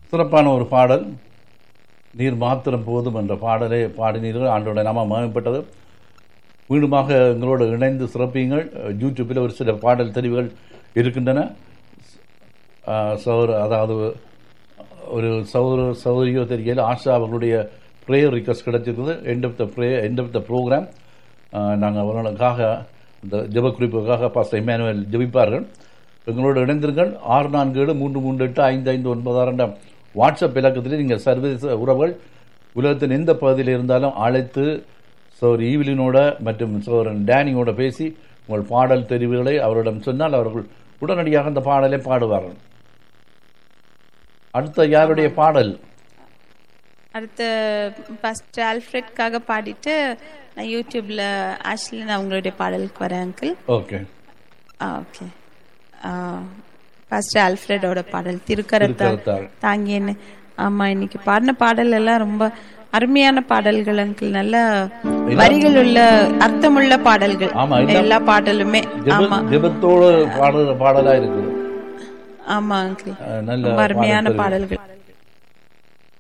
சிறப்பான ஒரு பாடல் நீர் மாத்திரம் போதும் என்ற பாடலை பாடினீர்கள் ஆண்டோட நாம மகிமைப்பட்டது மீண்டுமாக எங்களோடு இணைந்து சிறப்பியுங்கள் யூடியூப்பில் ஒரு சில பாடல் தெரிவுகள் இருக்கின்றன சௌர அதாவது ஒரு சௌர சௌரியோ தெரியல ஆஷா அவர்களுடைய ப்ரேயர் ரிக்வஸ்ட் கிடைச்சிருக்குது end of the pray end of the programme நாங்கள் அவர்களுக்காக இந்த ஜெப குறிப்புக்காக பாஸ்டர் இமானுவேல் ஜெபிப்பார்கள் எங்களோடு இணைந்திருங்கள் ஆறு நான்கு ஏழு மூன்று மூன்று எட்டு ஐந்து ஐந்து ஒன்பது ஆறு என்ற வாட்ஸ்அப் இலக்கத்தில் நீங்கள் சர்வதேச உறவுகள் உலகத்தின் எந்த பகுதியில் இருந்தாலும் அழைத்து சோர் ஈவிலினோட மற்றும் சோரன் டேனியோட பேசி உங்கள் பாடல் தெரிவுகளை அவரிடம் சொன்னால் அவர்கள் உடனடியாக அந்த பாடலை பாடுவார்கள் அடுத்த யாருடைய பாடல் அடுத்த ஃபர்ஸ்ட் ஆல்ஃப்ரெட்காக பாடிட்டு நான் யூடியூப்ல ஆஷ்லின் அவங்களுடைய பாடலுக்கு வரேன் அங்கிள் ஓகே ஆ ஓகே ஃபர்ஸ்ட் ஆல்ஃப்ரெடோட பாடல் திருக்கரத்தால் திருக்கரத்தால். தாங்கியன்னு ஆமா இன்னைக்கு பாடின பாடல் எல்லாம் ரொம்ப அருமையான பாடல்கள் அங்கிள் நல்ல வரிகள் உள்ள அர்த்தமுள்ள பாடல்கள் ஆமா, எல்லாம் எல்லா பாடலுமே ஆமா ஜெபத்தோடு பாடுற பாடலா இருக்குது ஆமா அங்கிள் அஹ் நல்ல ரொம்ப அருமையான பாடல் தெரிவு. பாடல்கள்